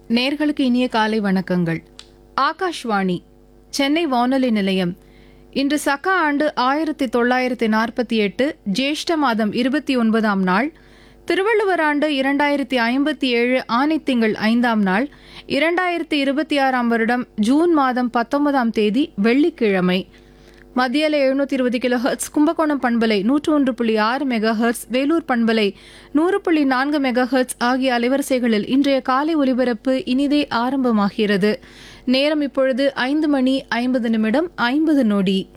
நேர்களுக்கு இனிய காலை வணக்கங்கள் ஆகாஷ்வாணி சென்னை வானொலி நிலையம் இன்று சக ஆண்டு ஆயிரத்தி தொள்ளாயிரத்தி நாற்பத்தி எட்டு ஜேஷ்ட மாதம் இருபத்தி ஒன்பதாம் நாள் திருவள்ளுவர் ஆண்டு இரண்டாயிரத்தி ஐம்பத்தி ஏழு ஆனைத்திங்கள் ஐந்தாம் நாள் இரண்டாயிரத்தி இருபத்தி ஆறாம் வருடம் ஜூன் மாதம் பத்தொன்பதாம் தேதி வெள்ளிக்கிழமை மத்தியில எழுநூத்தி இருபது கிலோ ஹெர்ட்ஸ் கும்பகோணம் பண்பலை நூற்று ஒன்று புள்ளி ஆறு மெகா ஹெர்ட்ஸ் வேலூர் பண்பலை நூறு புள்ளி நான்கு மெகா ஹெர்ட்ஸ் ஆகிய அலைவரிசைகளில் இன்றைய காலை ஒலிபரப்பு இனிதே ஆரம்பமாகிறது நேரம் இப்பொழுது ஐந்து மணி ஐம்பது நிமிடம் ஐம்பது நொடி